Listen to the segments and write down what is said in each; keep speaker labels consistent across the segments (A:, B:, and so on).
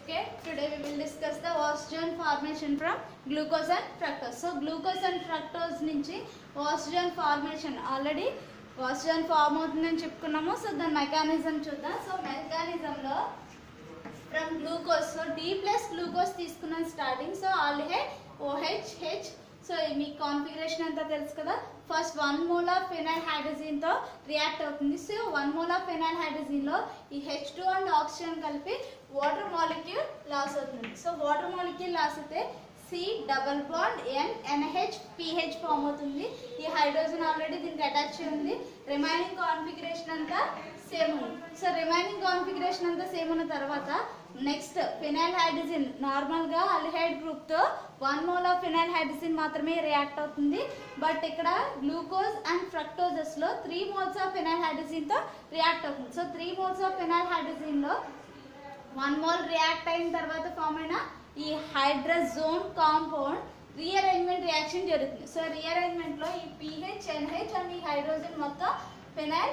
A: Okay, today we will discuss the oxygen formation from glucose and fructose. So glucose and fructose నుంచి oxygen formation already oxygen form అవుతుందని చెప్పుకున్నాము so దాని mechanism చూద్దాం so మెకానిజంలో from glucose so D plus glucose తీసుకున్నాం starting so aldehyde OH H so మీ configuration అంతా తెలుసు కదా first one mole of phenyl hydrogen తో రియాక్ట్ అవుతుంది so one mole of phenyl hydrogen లో ఈ హెచ్ టూ అండ్ ఆక్సిజన్ కలిపి వాటర్ మాలిక్యూల్ లాస్ అవుతుంది సో వాటర్ మాలిక్యూల్ లాస్ అయితే C double bond N NH PH form అవుతుంది ఈ hydrogen already దీనికి అటాచ్ అయి ఉంది రిమైనింగ్ కాన్ఫిగరేషన్ అంతా సేమ్ ఉంది సో రిమైనింగ్ కాన్ఫిగరేషన్ అంతా సేమ్ ఉన్న తర్వాత నెక్స్ట్ ఫినైల్ హైడ్రోజన్ నార్మల్ గా అల్హైడ్ గ్రూప్ తో one mole of phenyl hydrogen మాత్రమే రియాక్ట్ అవుతుంది బట్ ఇక్కడ గ్లూకోజ్ అండ్ ఫ్రక్టోజెస్ లో three moles of phenyl hydrogen తో రియాక్ట్ అవుతుంది so three moles of phenyl hydrogen లో వన్ మోల్ రియాక్ట్ అయిన తర్వాత ఫామ్ అయిన ఈ హైడ్రజోన్ కాంపౌండ్ రీఅరేంజ్మెంట్ రియాక్షన్ జరుగుతుంది సో రీఅరేంజ్మెంట్ లో ఈ పిహెచ్ ఎన్హెచ్ అండ్ ఈ హైడ్రోజన్ మొత్తం ఫినైల్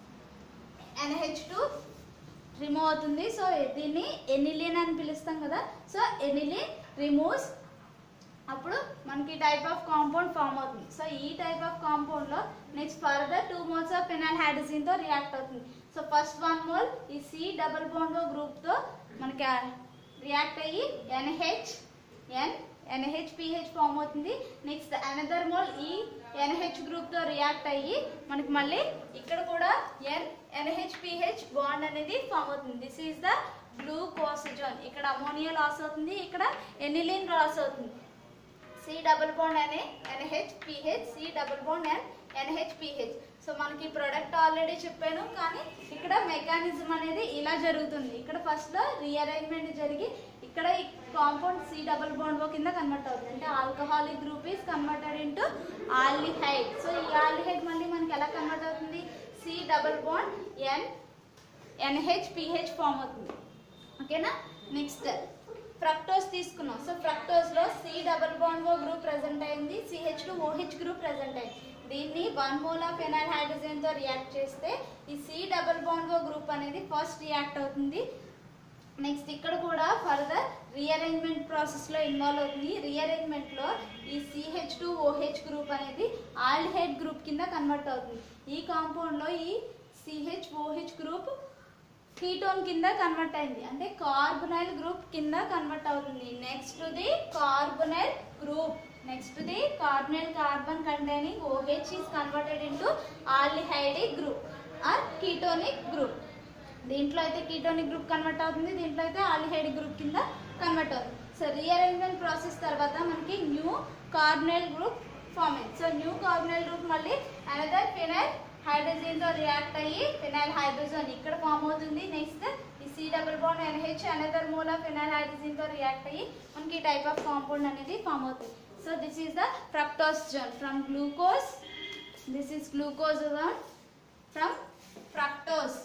A: ఎన్హెచ్ టూ రిమూవ్ అవుతుంది సో దీన్ని ఎనిలిన్ అని పిలుస్తాం కదా సో ఎనిలిన్ రిమూవ్స్ అప్పుడు మనకి టైప్ ఆఫ్ కాంపౌండ్ ఫామ్ అవుతుంది సో ఈ టైప్ ఆఫ్ కాంపౌండ్ లో next further two moles of phenol hydrogen తో రియాక్ట్ అవుతుంది సో ఫస్ట్ వన్ మోల్ ఈ సి డబుల్ బాండ్ గ్రూప్ తో మనకి రియాక్ట్ అయ్యి NH N NH PH form అవుతుంది నెక్స్ట్ అనదర్ మోల్ ఈ ఎన్హెచ్ గ్రూప్ తో రియాక్ట్ అయ్యి మనకి మళ్ళీ ఇక్కడ కూడా ఎన్ ఎన్హెచ్ పిహెచ్ బాండ్ అనేది ఫామ్ అవుతుంది దిస్ ఈస్ ద గ్లూకోసిజోన్ ఇక్కడ అమోనియా లాస్ అవుతుంది ఇక్కడ ఎనిలిన్ లాస్ అవుతుంది సి డబుల్ బాండ్ అనే NH PH C double bond and NH PH so మనకి ప్రొడక్ట్ ఆల్రెడీ చెప్పాను కానీ ఇక్కడ మెకానిజం అనేది ఇలా జరుగుతుంది ఇక్కడ ఫస్ట్ లో రీఅరేంజ్మెంట్ జరిగి ఇక్కడ ఈ కాంపౌండ్ సి డబుల్ బాండ్ కింద కన్వర్ట్ అవుతుంది అంటే alcoholic group is converted into aldehyde so ఈ ఆల్డిహైడ్ మళ్ళీ మనకి ఎలా కన్వర్ట్ అవుతుంది C double bond N NH PH form అవుతుంది ఓకేనా నెక్స్ట్ ఫ్రక్టోస్ తీసుకున్నాం సో ఫ్రక్టోస్ లో C double bond O group present అయింది CH two OH group present అయింది దీన్ని one mole of phenyl hydrogen తో రియాక్ట్ చేస్తే ఈ C double bond O group అనేది ఫస్ట్ రియాక్ట్ అవుతుంది నెక్స్ట్ ఇక్కడ కూడా ఫర్దర్ రీఅరేంజ్మెంట్ ప్రాసెస్ లో ఇన్వాల్వ్ అవుతుంది రీఅరేంజ్మెంట్ లో ఈ సిహెచ్ టు ఓహెచ్ గ్రూప్ అనేది ఆల్డిహైడ్ గ్రూప్ కింద కన్వర్ట్ అవుతుంది ఈ కాంపౌండ్ లో ఈ సిహెచ్ ఓహెచ్ గ్రూప్ కీటోన్ కింద కన్వర్ట్ అయింది అంటే కార్బొనైల్ గ్రూప్ కింద కన్వర్ట్ అవుతుంది next the carbonyl group next the carbonyl carbon containing OH is converted into aldehydic group or ketonic group దీంట్లో అయితే కీటోనిక్ గ్రూప్ కన్వర్ట్ అవుతుంది దీంట్లో అయితే ఆల్డిహైడిక్ గ్రూప్ కింద కన్వర్ట్ అవుతుంది సో రీఅరేంజ్మెంట్ ప్రాసెస్ తర్వాత మనకి న్యూ కార్బొనైల్ గ్రూప్ ఫామ్ అయింది సో న్యూ కార్బొనైల్ గ్రూప్ మళ్ళీ అనదర్ ఫినైల్ హైడ్రోజన్ తో రియాక్ట్ అయ్యి ఫినైల్ హైడ్రోజన్ ఇక్కడ ఫామ్ అవుతుంది నెక్స్ట్ ఈ C double bond NH another mole phenyl hydrogen తో రియాక్ట్ అయ్యి మనకి ఈ టైప్ ఆఫ్ కాంపౌండ్ అనేది ఫామ్ అవుతుంది so this is the fructosazone from glucose this is glucosazone from fructose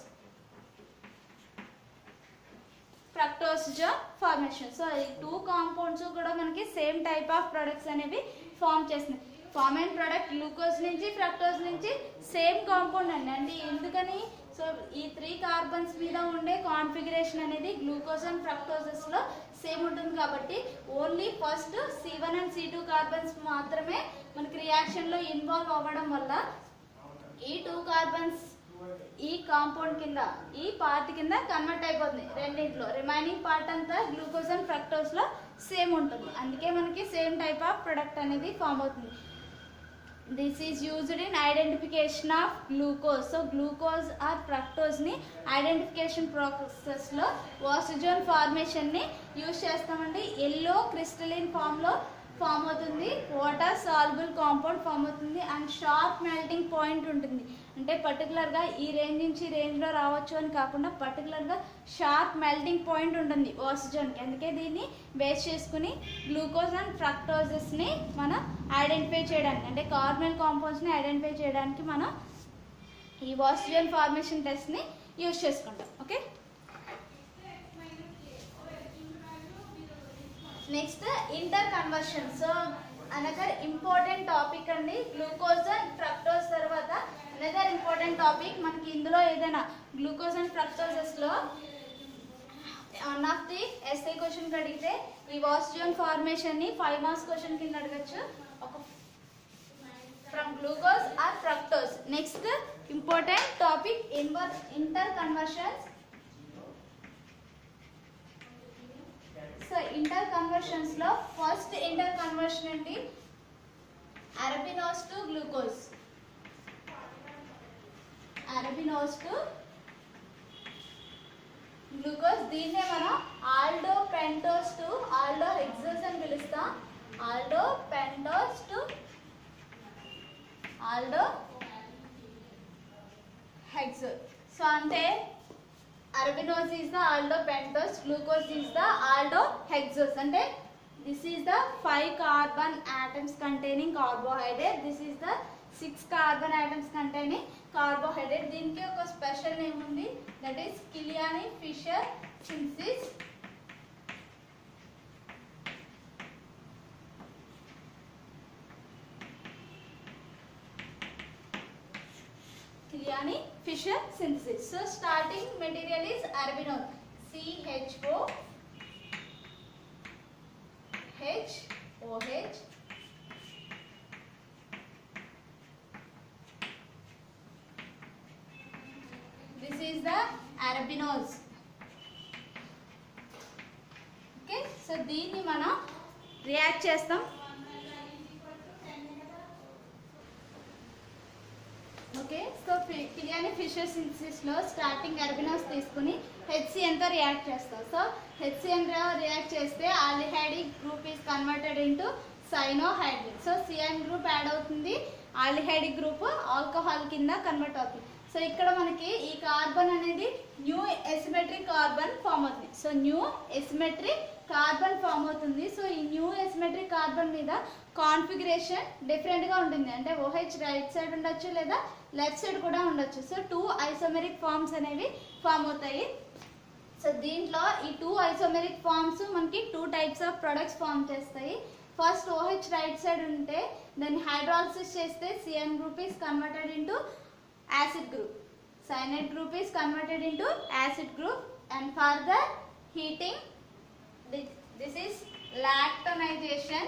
A: fructosazone formation so ఈ టూ కాంపౌండ్స్ కూడా మనకి same type of products అనేవి ఫామ్ చేస్తున్నాయి ఫామ్ అయిన ప్రొడక్ట్ గ్లూకోజ్ నుంచి fructose నుంచి సేమ్ కాంపౌండ్ అండి అంటే ఎందుకని సో ఈ త్రీ కార్బన్స్ మీద ఉండే కాన్ఫిగరేషన్ అనేది గ్లూకోజ్ అండ్ ఫ్రక్టోజెస్ లో సేమ్ ఉంటుంది కాబట్టి only first C one and C two carbons మాత్రమే మనకి రియాక్షన్ లో ఇన్వాల్వ్ అవ్వడం వల్ల ఈ టూ కార్బన్స్ ఈ కాంపౌండ్ కింద ఈ పార్ట్ కింద కన్వర్ట్ అయిపోతుంది రెండింటిలో రిమైనింగ్ పార్ట్ అంతా గ్లూకోజ్ అండ్ ఫ్రక్టోస్ లో సేమ్ ఉంటుంది అందుకే మనకి సేమ్ టైప్ ఆఫ్ ప్రొడక్ట్ అనేది ఫామ్ అవుతుంది this is used in identification of glucose so glucose or fructose ని ఐడెంటిఫికేషన్ ప్రాసెస్ లో వాసిజోన్ ఫార్మేషన్ ని యూజ్ చేస్తామండి ఎల్లో క్రిస్టలిన్ ఫామ్ లో ఫామ్ అవుతుంది వాటర్ సాల్బుల్ కాంపౌండ్ ఫామ్ అవుతుంది అండ్ షార్ప్ మెల్టింగ్ పాయింట్ ఉంటుంది అంటే పర్టికులర్గా ఈ రేంజ్ నుంచి రేంజ్లో రావచ్చు అని కాకుండా పర్టికులర్గా షార్ప్ మెల్టింగ్ పాయింట్ ఉంటుంది ఆక్సిజన్కి అందుకే దీన్ని బేస్ చేసుకుని గ్లూకోజ్ అండ్ ఫ్రక్టోజెస్ని మనం ఐడెంటిఫై చేయడానికి అంటే కార్బనల్ కాంపౌండ్స్ని ఐడెంటిఫై చేయడానికి మనం ఈ ఆక్సిజన్ ఫార్మేషన్ టెస్ట్ని యూజ్ చేసుకుంటాం okay next interconversion so another important topic అండి గ్లూకోజ్ అండ్ ఫ్రక్టోజ్ తర్వాత అనదర్ ఇంపార్టెంట్ టాపిక్ మనకి ఇందులో ఏదైనా గ్లూకోజ్ అండ్ ఫ్రక్టోజెస్ లో one of the SA question అడిగితే ఈ వాస్జియన్ ఫార్మేషన్ ని ఫైవ్ మార్క్స్ క్వశ్చన్ కింద అడగచ్చు ఒక from glucose or fructose next important topic ఇన్వర్ interconversions so interconversions లో ఫస్ట్ ఇంటర్ కన్వర్షన్ ఏంటి arabinose to glucose arabinose to glucose దీన్నే మనం aldopentose to aldohexose అని పిలుస్తాం aldopentose to aldohexose so అంటే arabinose is the aldopentose glucose is the aldohexose అంటే this is the five carbon atoms containing carbohydrate this is the six carbon atoms containing carbohydrate దీనికి ఒక special name ఉంది that is Kiliani Fischer synthesis Kiliani Fisher synthesis. So starting material is arabinose. CHO H O H This is the arabinose. Okay so దీన్ని మనం react చేస్తాం okay so Kiliani Fischer synthesis లో starting arabinose తీసుకుని HCN తో react చేస్తాం so HCN react చేస్తే aldehydic group is converted into cyanohydric so CN group add అవుతుంది aldehydic group alcohol కింద కన్వర్ట్ అవుతుంది సో ఇక్కడ మనకి ఈ కార్బన్ అనేది న్యూ ఎసిమెట్రిక్ కార్బన్ ఫామ్ అవుతుంది so new asymmetric carbon form అవుతుంది సో ఈ న్యూ ఎసిమెట్రిక్ కార్బన్ మీద కాన్ఫిగరేషన్ డిఫరెంట్గా ఉంటుంది అంటే ఓహెచ్ రైట్ సైడ్ ఉండొచ్చు లేదా లెఫ్ట్ సైడ్ కూడా ఉండొచ్చు సో టూ ఐసోమెరిక్ ఫార్మ్స్ అనేవి ఫామ్ అవుతాయి సో దీంట్లో ఈ టూ ఐసోమెరిక్ ఫార్మ్స్ మనకి two types of products form చేస్తాయి ఫస్ట్ ఓహెచ్ రైట్ సైడ్ ఉంటే దాన్ని హైడ్రాలసిస్ చేస్తే CN group is converted into acid group cyanide group is converted into acid group and further heating this, this is lactonization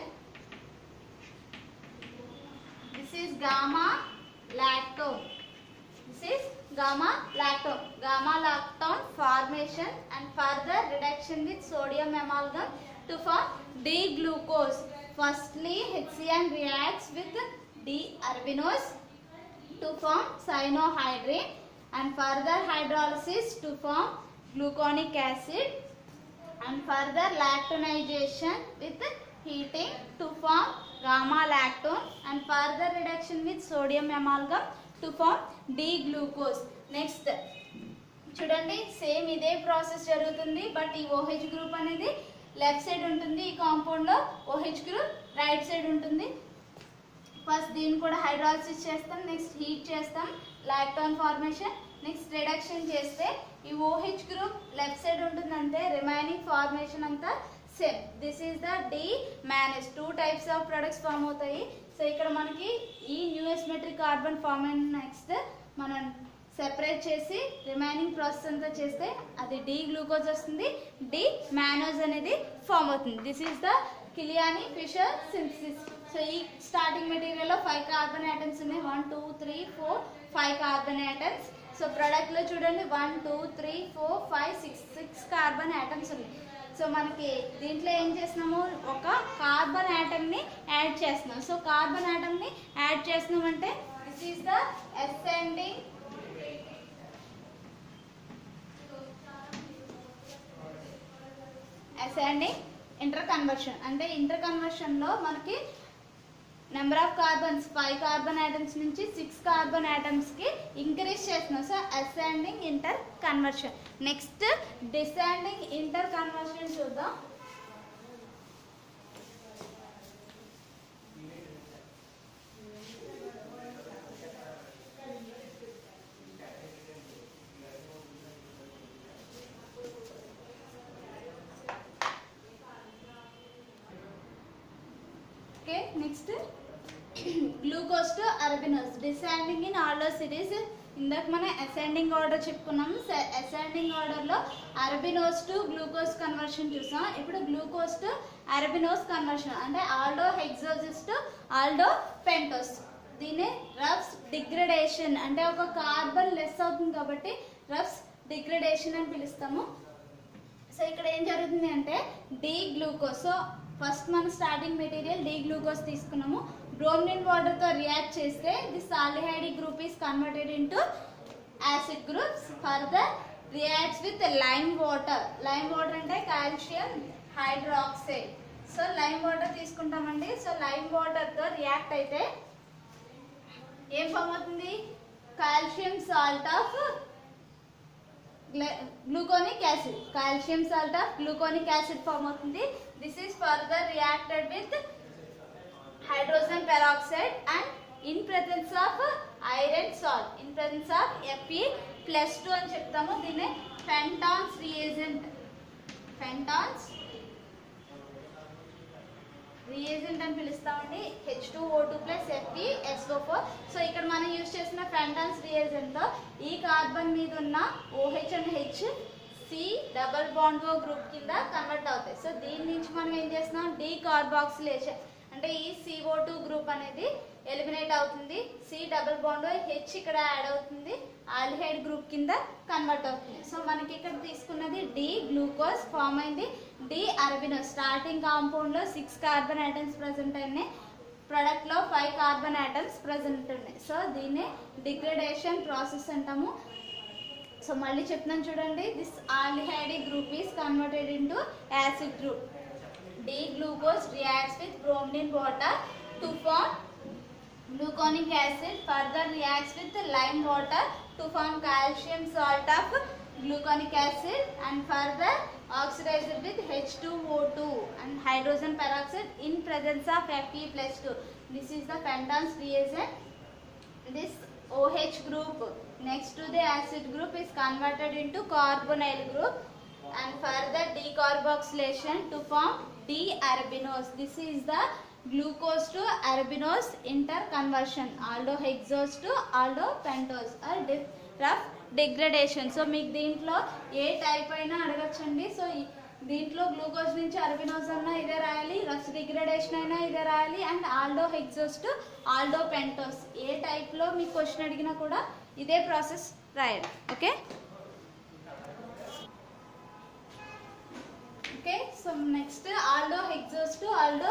A: this is gamma lactone this is gamma lactone gamma lactone formation and further reduction with sodium amalgam to form d-glucose firstly hcn reacts with d-arbinose to form cyanohydrine and further hydrolysis to form gluconic acid and further lactonization with heating to form gamma lactone and further reduction with sodium amalgam to form D-glucose. Next చూడండి same ఇదే process జరుగుతుంది but ఈ OH group అనేది left side ఉంటుంది ఈ compound లో OH group right side ఉంటుంది first దీన్ని కూడా హైడ్రాలసిస్ చేస్తాం నెక్స్ట్ హీట్ చేస్తాం లాక్టాన్ ఫార్మేషన్ నెక్స్ట్ రిడక్షన్ చేస్తే ఈ ఓహెచ్ గ్రూప్ లెఫ్ట్ సైడ్ ఉంటుందంటే రిమైనింగ్ ఫార్మేషన్ అంతా same this is the D mannose two types of products form అవుతాయి సో ఇక్కడ మనకి ఈ న్యూఎస్మెట్రిక్ కార్బన్ ఫామ్ అయిన నెక్స్ట్ మనం సెపరేట్ చేసి రిమైనింగ్ ప్రాసెస్ అంతా చేస్తే అది డి గ్లూకోజ్ వస్తుంది డి మ్యానోజ్ అనేది ఫామ్ అవుతుంది this is the Kiliani Fischer synthesis so ఈ స్టార్టింగ్ మెటీరియల్లో ఫైవ్ కార్బన్ ఐటమ్స్ ఉన్నాయి one two three four five carbon items so ప్రోడక్ట్లో చూడండి one two three four five six six carbon atoms ఉన్నాయి so మనకి దీంట్లో ఏం చేస్తున్నాము ఒక కార్బన్ ని యాడ్ చేస్తున్నాం సో కార్బన్ ని యాడ్ చేస్తున్నాం అంటే this is the ascending ascending interconversion అంటే ఇంటర్ కన్వర్షన్లో మనకి number of carbons five carbon atoms నుంచి సిక్స్ కార్బన్ ఐటమ్స్కి ఇంక్రీజ్ చేస్తున్నాం so ascending interconversion next descending interconversion చూద్దాం Okay, next glucose to arabinose. Descending in order series ఇందాక మనం అసెండింగ్ ఆర్డర్ చెప్పుకున్నాము అసెండింగ్ ఆర్డర్లో అరబినోస్ టు గ్లూకోజ్ కన్వర్షన్ చూసాం ఇప్పుడు గ్లూకోజ్ టు అరబినోస్ కన్వర్షన్ అంటే aldohexoses to aldopentose దీన్ని Ruff's degradation అంటే ఒక కార్బన్ లెస్ అవుతుంది కాబట్టి రఫ్స్ డిగ్రడేషన్ అని పిలుస్తాము సో ఇక్కడ ఏం జరుగుతుంది అంటే డి గ్లూకోజ్ సో ఫస్ట్ మనం స్టార్టింగ్ మెటీరియల్ డి గ్లూకోజ్ తీసుకున్నాము బ్రోమిన్ వాటర్తో రియాక్ట్ చేస్తే this aldehyde group is converted into acid groups further reacts with lime water lime water అంటే calcium hydroxide so lime water తీసుకుంటామండి సో లైమ్ వాటర్తో react అయితే ఏం form అవుతుంది calcium salt of gluconic acid calcium salt of gluconic acid form అవుతుంది this is further reacted with hydrogen peroxide and in presence of iron salt in presence of FE plus two అని చెప్తాము దీన్ని Fenton's reagent Fenton's reagent అని పిలుస్తామండి H two O two plus FE SO four so ఇక్కడ మనం use చేసిన Fenton's రియేజెంట్తో ఈ carbon మీద ఉన్న OH and H C double bond O group కింద కన్వర్ట్ అవుతాయి సో దీని నుంచి మనం ఏం చేస్తున్నాం డి కార్బాక్సిలేషన్ అంటే ఈ సిఓ టూ గ్రూప్ అనేది ఎలిమినేట్ అవుతుంది సి డబుల్ బాండ్ హెచ్ ఇక్కడ యాడ్ అవుతుంది ఆల్డిహైడ్ గ్రూప్ కింద కన్వర్ట్ అవుతుంది సో మనకి ఇక్కడ తీసుకున్నది డి గ్లూకోజ్ ఫామ్ అయింది డి అరబినో స్టార్టింగ్ కాంపౌండ్ లో సిక్స్ కార్బన్ ఐటమ్స్ ప్రజెంట్ అయినాయి ప్రొడక్ట్ లో ఫైవ్ కార్బన్ ఐటమ్స్ ప్రజెంట్ ఉన్నాయి సో దీన్ని డిగ్రేడేషన్ ప్రాసెస్ అంటాము సో మళ్ళీ చెప్తున్నాను చూడండి this aldehyde group is converted into acid group D glucose reacts with bromine water to form gluconic acid further reacts with lime water to form calcium salt of gluconic acid and further oxidized with H2O2 and hydrogen peroxide in presence of Fe plus 2. This is the pentane reagent. This OH group next to the acid group is converted into carbonyl group and further decarboxylation to form D-arabinose. This is the glucose to arabinose interconversion. Aldohexose to aldopentose or dif- rough degradation. So మీకు దీంట్లో ఏ type అయినా అడగచ్చండి so ఈ- దీంట్లో glucose నుంచి అరబినోజ్ అన్నా ఇదే రాయాలి rough degradation అయినా ఇదే రాయాలి and aldohexose to aldopentose ఏ టైప్లో మీకు క్వశ్చన్ అడిగినా కూడా ఇదే ప్రాసెస్ రాయాలి okay okay so next aldohexose to aldo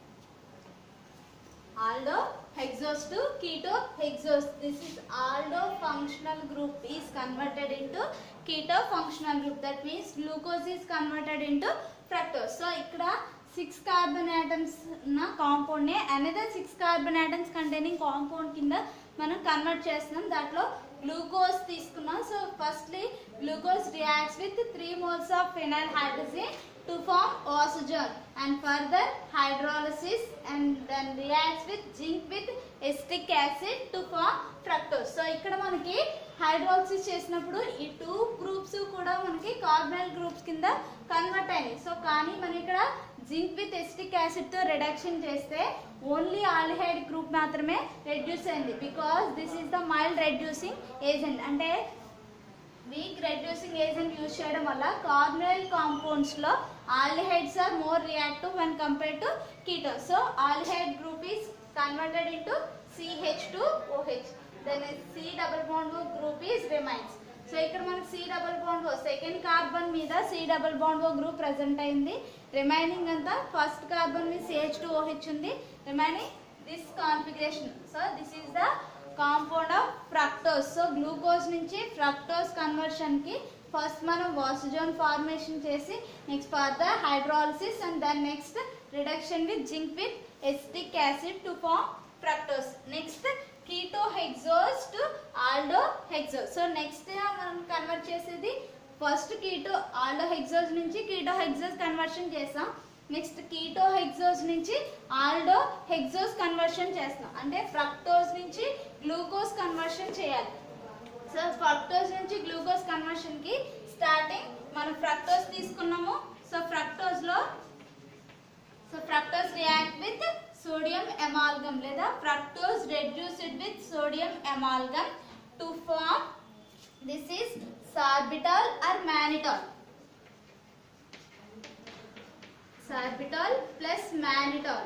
A: aldohexose to ketohexose this is aldo functional group is converted into keto functional group that means glucose is converted into fructose so ఇక్కడ six carbon atoms ఉన్న కాంపౌండ్ని another six carbon atoms containing compound కింద మనం convert చేస్తున్నాం దాంట్లో glucose తీసుకున్నాం so firstly glucose reacts with three moles of phenyl hydrazine to form oxygen and further hydrolysis and then reacts with zinc with acetic acid to form fructose so ఇక్కడ మనకి hydrolysis చేసినప్పుడు ఈ two groups కూడా మనకి carbonyl groups కింద convert అయినాయి so కానీ మనం ఇక్కడ జింక్ విత్ ఎస్టిక్ యాసిడ్ తో రిడక్షన్ చేస్తే ఓన్లీ ఆల్డిహైడ్ గ్రూప్ మాత్రమే రెడ్యూస్ అయింది because this is the mild reducing agent అంటే వీక్ రెడ్యూసింగ్ ఏజెంట్ యూజ్ చేయడం వల్ల కార్బనైల్ కాంపౌండ్స్ లో aldehydes are more reactive when compare to keto so aldehyde group is converted into CH two OH then C double bond group is remains so ఇక్కడ మనకి C double bond O second carbon మీద C double bond O group present అయింది remaining అంతా first carbon మీద CH two OH ఉంది remaining this configuration so this is the compound of fructose so glucose నుంచి fructose conversion కి first మనం osazone formation చేసి next further hydrolysis and then next reduction with zinc with acetic acid to form fructose next ketohexose to aldohexose so next మనం convert చేసేది first keto aldohexose నుంచి ketohexose conversion చేసాం next ketohexose నుంచి aldohexose conversion చేస్తాం అంటే fructose నుంచి glucose conversion చేయాలి so fructose నుంచి గ్లూకోజ్ కన్వర్షన్ కి స్టార్టింగ్ మనం ఫ్రక్టోస్ తీసుకున్నాము సో ఫ్రక్టోస్ లో so fructose react with sodium amalgam లేదా fructose reduced with sodium amalgam to form this is sorbitol or mannitol sorbitol plus mannitol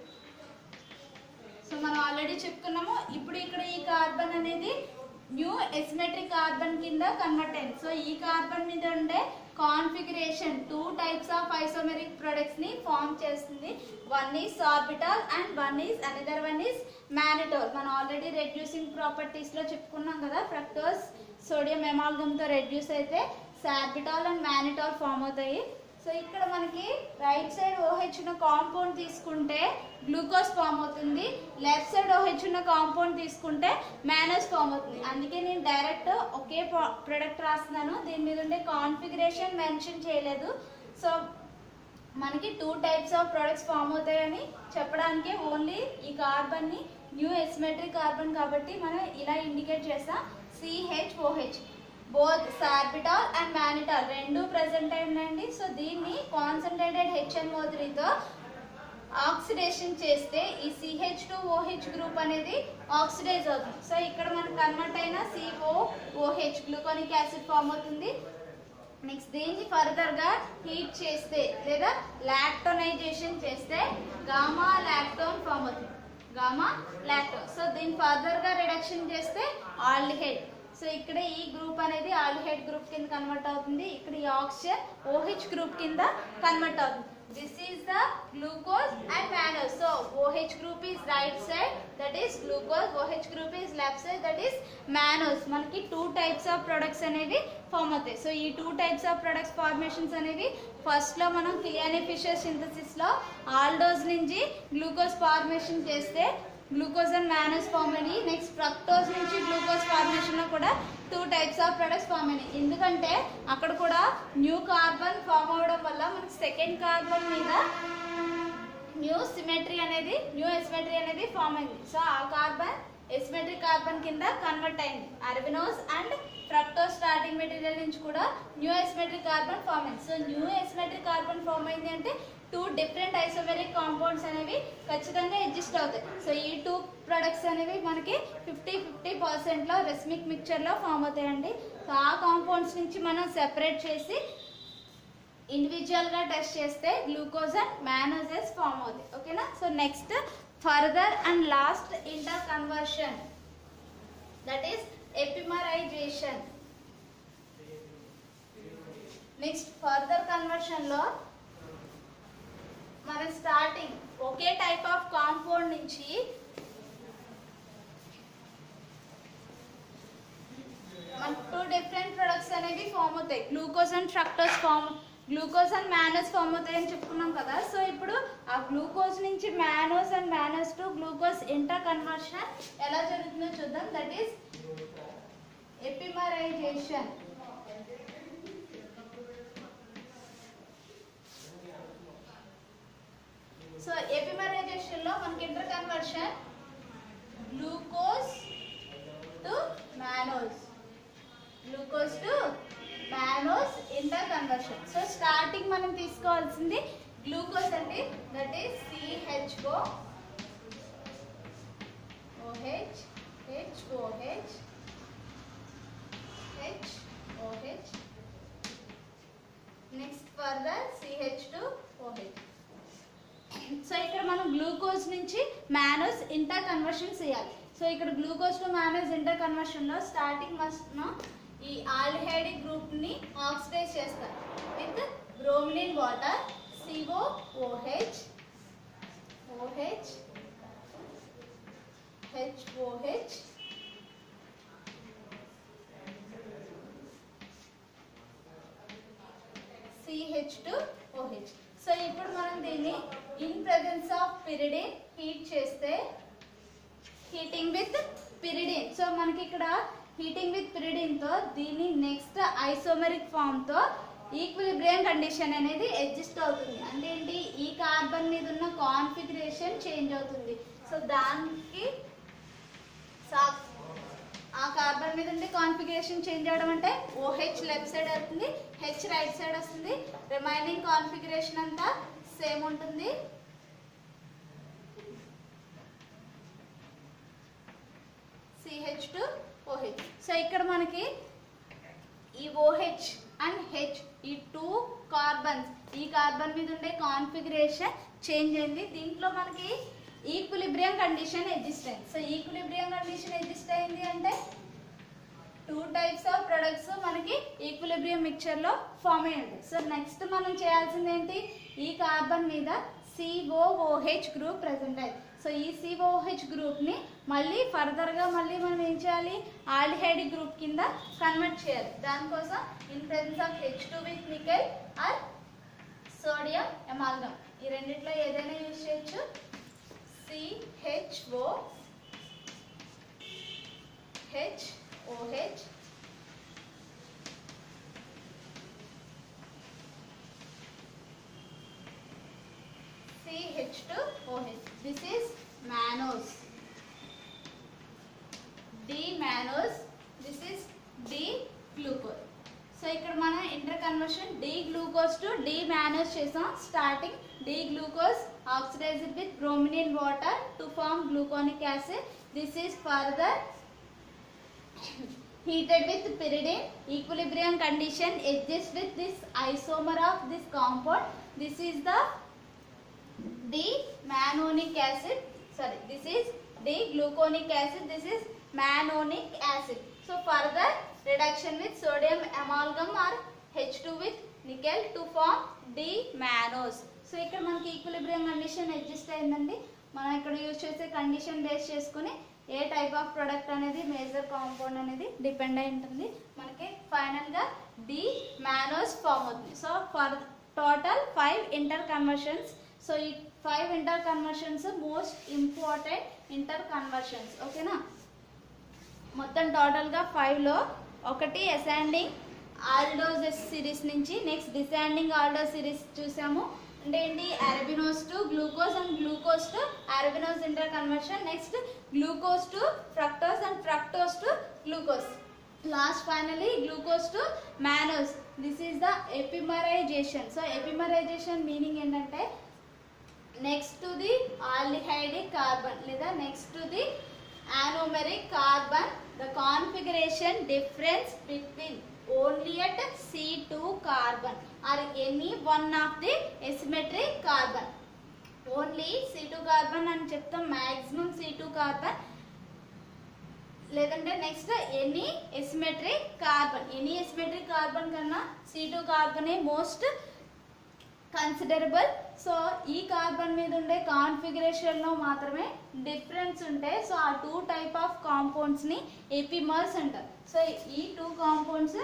A: so మనం already చెప్పుకున్నాము ఇప్పుడు ఇక్కడ ఈ కార్బన్ అనేది న్యూ ఎసిమెట్రిక్ కార్బన్ కింద కన్వర్ట్ అయింది సో ఈ కార్బన్ మీద ఉండే configuration two types of isomeric products ని ఫార్మ్ చేస్తుంది one is sorbitol and one is another one is mannitol మనం ఆల్రెడీ రెడ్యూసింగ్ ప్రాపర్టీస్ లో చెప్పుకున్నాం కదా ఫ్రక్టోస్ సోడియం ఎమాల్గమ్ తో రెడ్యూస్ అయితే సార్బిటాల్ అండ్ మానిటాల్ ఫామ్ అవుతాయి సో ఇక్కడ మనకి రైట్ సైడ్ ఓహెచ్ ఉన్న కాంపౌండ్ తీసుకుంటే గ్లూకోజ్ ఫామ్ అవుతుంది లెఫ్ట్ సైడ్ ఓహెచ్ ఉన్న కాంపౌండ్ తీసుకుంటే మ్యానోస్ ఫామ్ అవుతుంది అందుకే నేను డైరెక్ట్ ఒకే ప్రొడక్ట్ రాస్తున్నాను దీని మీద ఉండే కాన్ఫిగరేషన్ మెన్షన్ చేయలేదు సో మనకి two types of products form అవుతాయని చెప్పడానికి ఓన్లీ ఈ కార్బన్ని న్యూ ఎస్మెట్రిక్ కార్బన్ కాబట్టి మనం ఇలా ఇండికేట్ చేస్తాం CHOH both sorbitol and mannitol రెండు ప్రెసెంట్ అయి ఉన్నాయండి సో దీన్ని కాన్సన్ట్రేటెడ్ హెచ్ఎన్ఓ త్రీతో ఆక్సిడేషన్ చేస్తే ఈ సిహెచ్ టు ఓహెచ్ గ్రూప్ అనేది ఆక్సిడైజ్ అవుతుంది సో ఇక్కడ మనకు కన్వర్ట్ అయిన CO OH gluconic acid form అవుతుంది నెక్స్ట్ దీన్ని ఫర్దర్ గా హీట్ చేస్తే లేదా లాక్టోనైజేషన్ చేస్తే గామా లాక్టోన్ ఫామ్ అవుతుంది గామా లాక్టోన్ సో దీన్ని ఫర్దర్ గా రిడక్షన్ చేస్తే ఆల్డిహైడ్ సో ఇక్కడ ఈ గ్రూప్ అనేది ఆల్డిహైడ్ గ్రూప్ కింద కన్వర్ట్ అవుతుంది ఇక్కడ ఈ ఆక్సిజన్ ఓహెచ్ గ్రూప్ కింద కన్వర్ట్ అవుతుంది this is the glucose and mannose so OH group is right side that is glucose OH group is left side that is mannose మనకి two types of products అనేవి form అవుతాయి so ఈ two types of products formations అనేవి first లో మనం Kiliani Fischer synthesis లో aldose నుంచి glucose formation చేస్తే గ్లూకోజ్ అండ్ మ్యానోస్ ఫామ్ అని నెక్స్ట్ ఫ్రక్టోజ్ నుంచి గ్లూకోజ్ ఫార్మేషన్ లో కూడా two types of products form అయినాయి ఎందుకంటే అక్కడ కూడా న్యూ కార్బన్ ఫామ్ అవడం వల్ల మనకి సెకండ్ కార్బన్ మీద న్యూ సిమెట్రీ అనేది న్యూ ఎసిమెట్రీ అనేది ఫామ్ అయింది సో ఆ కార్బన్ ఎసిమెట్రిక్ కార్బన్ కింద కన్వర్ట్ అయింది arabinose and fructose starting material నుంచి కూడా న్యూ ఎసిమెట్రిక్ కార్బన్ ఫామ్ అయింది so new asymmetric carbon form అయింది అంటే టూ డిఫరెంట్ ఐసోమెరిక్ కాంపౌండ్స్ అనేవి ఖచ్చితంగా ఎగ్జిస్ట్ అవుతాయి సో ఈ టూ ప్రొడక్ట్స్ అనేవి మనకి ఫిఫ్టీ ఫిఫ్టీ పర్సెంట్లో రెస్మిక్ మిక్చర్లో ఫామ్ అవుతాయండి సో ఆ కాంపౌండ్స్ నుంచి మనం సెపరేట్ చేసి ఇండివిజువల్ గా టెస్ట్ చేస్తే గ్లూకోజ్ అండ్ మ్యానోజెస్ ఫామ్ అవుతాయి ఓకేనా so next further and last interconversion that is epimerization next further conversion లో మన స్టార్టింగ్ ఒకే టైప్ ఆఫ్ కాంపౌండ్ నుంచి మనకు టూ డిఫరెంట్ ప్రొడక్ట్స్ అనేవి ఫామ్ అవుతాయి glucose and fructose form glucose and mannose form అవుతాయి అని చెప్పుకున్నాం కదా సో ఇప్పుడు ఆ గ్లూకోజ్ నుంచి mannose and mannose to glucose interconversion ఎలా జరుగుతుందో చూద్దాం that is epimerization so epimerization లో మనకి interconversion glucose to mannose glucose to mannose interconversion so starting మనం తీసుకోవాల్సింది గ్లూకోజ్ అండి that is C H O O H H O H H O H next further C H two O H so ఇక్కడ మనం గ్లూకోజ్ నుంచి mannose interconversion చేయాలి so ఇక్కడ glucose to mannose interconversion లో starting మనం ఈ ఆల్డిహైడ్ గ్రూప్ ని ఆక్సిడైజ్ చేస్తారు with bromine water C O O H O H H O H C H two O H so ఇప్పుడు మనం దీన్ని in presence of pyridine heat చేస్తే హీటింగ్ విత్ పిరిడిన్ సో మనకి ఇక్కడ హీటింగ్ విత్ పిరిడిన్ తో దీన్ని నెక్స్ట్ ఐసోమెరిక్ ఫామ్ తో ఈక్విలిబ్రియం కండిషన్ అనేది ఎగ్జిస్ట్ అవుతుంది అంటే ఏంటి ఈ కార్బన్ మీద ఉన్న కాన్ఫిగరేషన్ చేంజ్ అవుతుంది సో దానికి సా- ఆ కార్బన్ మీద ఉండే కాన్ఫిగరేషన్ చేంజ్ అవడం అంటే ఓహెచ్ లెఫ్ట్ సైడ్ అవుతుంది హెచ్ రైట్ సైడ్ వస్తుంది రిమైనింగ్ కాన్ఫిగరేషన్ అంతా సేమ్ ఉంటుంది సిహెచ్ టు ఓహెచ్ సో ఇక్కడ మనకి ఈ ఓహెచ్ అండ్ హెచ్ ఈ టూ కార్బన్స్ ఈ కార్బన్ మీద ఉండే కాన్ఫిగరేషన్ చేంజ్ అయింది దీంట్లో మనకి ఈక్విలిబ్రియం కండిషన్ ఎగ్జిస్ట్ అయింది సో ఈక్విలిబ్రియం కండిషన్ ఎగ్జిస్ట్ అయింది అంటే టూ టైప్స్ ఆఫ్ ప్రొడక్ట్స్ మనకి ఈక్విలిబ్రియం మిక్చర్ లో ఫామ్ అయ్యి ఉంటుంది సో నెక్స్ట్ మనం చేయాల్సింది ఏంటి ఈ కార్బన్ మీద సిఓఓహెచ్ గ్రూప్ ప్రెసెంట్ అయింది సో ఈ సిఓహెచ్ గ్రూప్ ని మళ్ళీ ఫర్దర్ గా మళ్ళీ మనం ఏం చేయాలి ఆల్డిహైడ్ గ్రూప్ కింద కన్వర్ట్ చేయాలి దానికోసం in presence of H two with nickel or sodium amalgam ఈ రెండిట్లో ఏదైనా యూజ్ చేయొచ్చు C H O H O H CH2OH. This is mannose. D-mannose. This is D-glucose. So ఇక్కడ మనం interconversion D glucose to D mannose చేసాం starting D glucose oxidized with bromine water to form gluconic acid this is further heated with pyridine equilibrium condition exists with this isomer of this compound this is the D-mannonic acid. Sorry, this is D-gluconic acid. This is mannonic acid. So further reduction with sodium amalgam or H2 with nickel to form D-mannose. So ఇక్కడ మనకి equilibrium condition exist అయిందండి మనం ఇక్కడ use చేసే condition base చేసుకుని ఏ type of product అనేది major compound అనేది డిపెండ్ అయి ఉంటుంది మనకి ఫైనల్గా డి మ్యానోస్ ఫామ్ అవుతుంది so for total five interconversions so ఈ five interconversions most important interconversions ఓకేనా మొత్తం టోటల్గా ఫైవ్లో ఒకటి అసెండింగ్ ఆల్డోస్ సిరీస్ నుంచి నెక్స్ట్ డిసెండింగ్ ఆల్డోస్ సిరీస్ చూసాము అంటే ఏంటి arabinose to glucose and glucose to arabinose interconversion next glucose to fructose and fructose to glucose last finally glucose to mannose this is the epimerization so epimerization meaning ఏంటంటే next to the aldehydic carbon లేదా next to the anomeric carbon the configuration difference between only at C2 carbon or any one of the asymmetric carbon only C2 carbon అని చెప్తాం maximum C2 carbon లేదంటే next any asymmetric carbon any asymmetric carbon కన్నా C2 కార్బనే most considerable so ఈ carbon మీద ఉండే కాన్ఫిగరేషన్లో మాత్రమే డిఫరెన్స్ ఉంటాయి సో ఆ టూ టైప్ ఆఫ్ కాంపౌండ్స్ని ఎపిమర్స్ అంటారు సో ఈ టూ కాంపౌండ్స్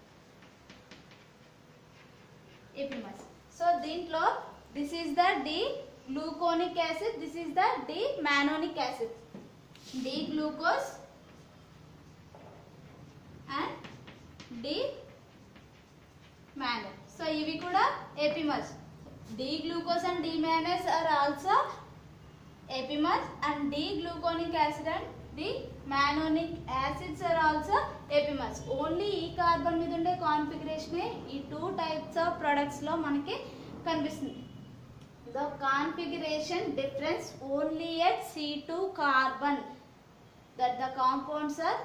A: ఎపిమర్స్ సో దీంట్లో this is the D gluconic acid this is the D mannonic acid D glucose and D mannose so ఇవి కూడా epimers D glucose and D mannose are also epimers and D gluconic acid and D mannonic acids are also epimers only ఈ carbon మీద ఉండే కాన్ఫిగరేషనే ఈ two types of ప్రొడక్ట్స్లో మనకి కనిపిస్తుంది the configuration difference only at C two carbon that the compounds are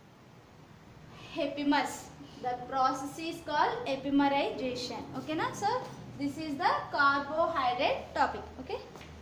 A: epimers the process is called epimerization okay na so this is the carbohydrate topic okay